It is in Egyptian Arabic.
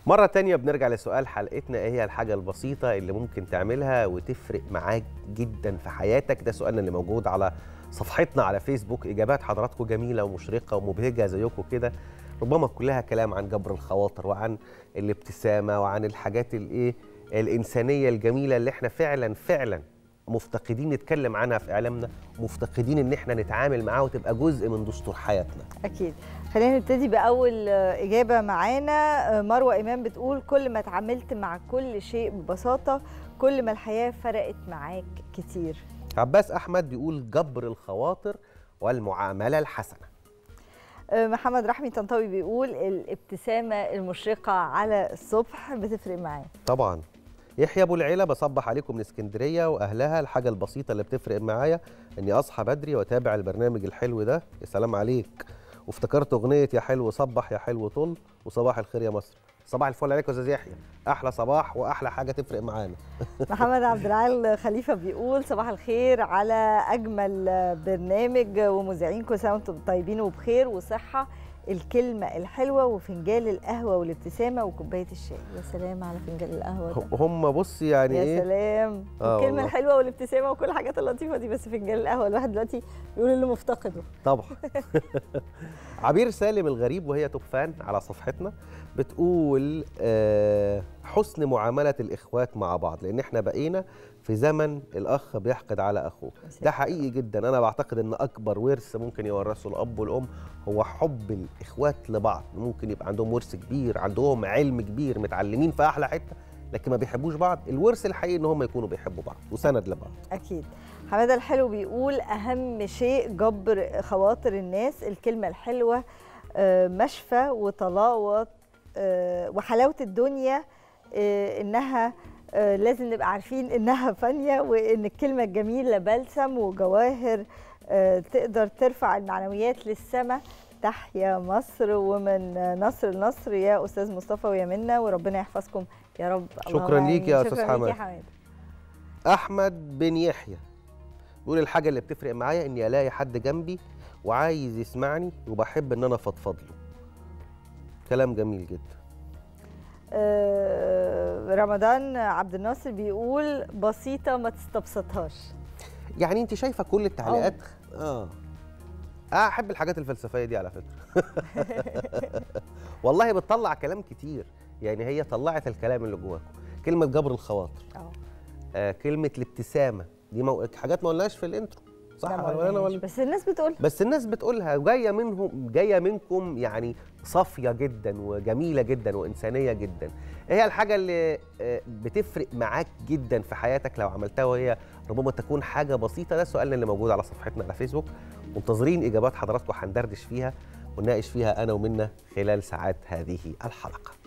مرة تانية بنرجع لسؤال حلقتنا ايه هي الحاجة البسيطة اللي ممكن تعملها وتفرق معاك جدا في حياتك ده سؤالنا اللي موجود على صفحتنا على فيسبوك اجابات حضراتكم جميلة ومشرقة ومبهجة زيكم كده ربما كلها كلام عن جبر الخواطر وعن الابتسامة وعن الحاجات الايه الإنسانية الجميلة اللي احنا فعلا فعلا مفتقدين نتكلم عنها في إعلامنا مفتقدين إن احنا نتعامل معاها وتبقى جزء من دستور حياتنا اكيد خلينا نبتدي باول آه، اجابه معانا آه، مروه امام بتقول كل ما اتعاملت مع كل شيء ببساطه كل ما الحياه فرقت معاك كتير عباس أحمد بيقول جبر الخواطر والمعاملة الحسنة آه، محمد رحمي طنطاوي بيقول الابتسامه المشرقه على الصبح بتفرق معاه طبعا يحيى ابو العيله بصبح عليكم من اسكندريه واهلها الحاجه البسيطه اللي بتفرق معايا اني اصحى بدري واتابع البرنامج الحلو ده يا سلام عليك وافتكرت اغنيه يا حلو صبح يا حلو طل وصباح الخير يا مصر صباح الفل عليك يا استاذ يحيى احلى صباح واحلى حاجه تفرق معانا محمد عبد العال خليفه بيقول صباح الخير على اجمل برنامج ومذيعين كل سنه وانتم طيبين وبخير وصحه الكلمه الحلوه وفنجان القهوه والابتسامه وكوبايه الشاي يا سلام على فنجان القهوه ده هم بص يعني يا ايه سلام آه الكلمه والله. الحلوه والابتسامه وكل الحاجات اللطيفه دي بس فنجان القهوه الواحد دلوقتي بيقول اللي مفتقده طبعا عبير سالم الغريب وهي توب فان على صفحتنا بتقول آه، حسن معاملة الإخوات مع بعض لأن احنا بقينا في زمن الأخ بيحقد على أخوه ده حقيقي جدا أنا بعتقد أن أكبر ورث ممكن يورثه الأب والأم هو حب الإخوات لبعض ممكن يبقى عندهم ورث كبير عندهم علم كبير متعلمين في أحلى حتة لكن ما بيحبوش بعض الورث الحقيقي ان هم يكونوا بيحبوا بعض وسند لبعض اكيد حماده الحلو بيقول اهم شيء جبر خواطر الناس الكلمه الحلوه آه، مشفى وطلاوه آه، وحلاوه الدنيا آه، انها آه، لازم نبقى عارفين انها فانيه وان الكلمه الجميله بلسم وجواهر آه، تقدر ترفع المعنويات للسماء تحيا مصر ومن نصر لنصر يا استاذ مصطفى ويا منى وربنا يحفظكم يا رب اللهم شكراً ليك يا آمين. أستاذ شكراً ليك يا حماد. حماد احمد بن يحيى بيقول الحاجه اللي بتفرق معايا اني الاقي حد جنبي وعايز يسمعني وبحب ان انا افضفض له كلام جميل جدا آه، رمضان عبد الناصر بيقول بسيطة ما تستبسطهاش يعني انت شايفه كل التعليقات اه اه احب الحاجات الفلسفيه دي على فكره والله بتطلع كلام كتير يعني هي طلعت الكلام اللي جواكم كلمه جبر الخواطر اه آه كلمه الابتسامه دي مو... حاجات ما قلناش في الانترو صح لا، ما ولا انا قلناش. ولا بس الناس بتقول بس الناس بتقولها جايه منهم جايه منكم يعني صافيه جدا وجميله جدا وانسانيه جدا هي الحاجه اللي آه، بتفرق معاك جدا في حياتك لو عملتها وهي ربما تكون حاجه بسيطه ده سؤالنا اللي موجود على صفحتنا على فيسبوك منتظرين اجابات حضراتكم هندردش فيها ونناقش فيها انا ومنا خلال ساعات هذه الحلقه